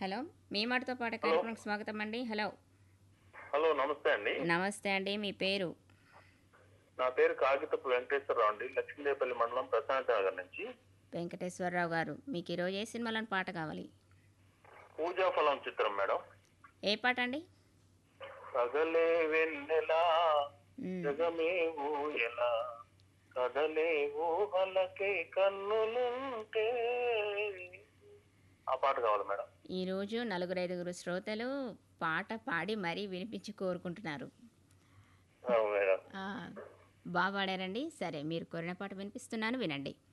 Hello మీ మాటతో పాటు కార్యక్రమానికి స్వాగతం అండి హలో హలో నమస్తే అండి నమస్తే అండి మీ పేరు నా పేరు కాగితపు వెంకటేశ్వరరావు అండి లక్ష్మీదేపల్లి మండలం ప్రశాంత్ నగర్ నుంచి వెంకటేశ్వరరావు గారు మీకు ఈరోజు ఏ సినిమాలోని పాట కావాలి పూజా ఫలం చిత్రం మేడం ఏ పాట అండి పగలే వెన్నెలా మ్మ్. జగమే ఊయలా కదలే ఊహలకే కన్నులుంటే ఆ పాట కావాలి మేడం ఈరోజు నలుగురు ఐదుగురు శ్రోతలు పాట పాడి మరీ వినిపించి కోరుకుంటున్నారు అవును మేడం ఆ, బాగా పాడారండి సరే మీరు కోరిన పాట వినిపిస్తున్నాను వినండి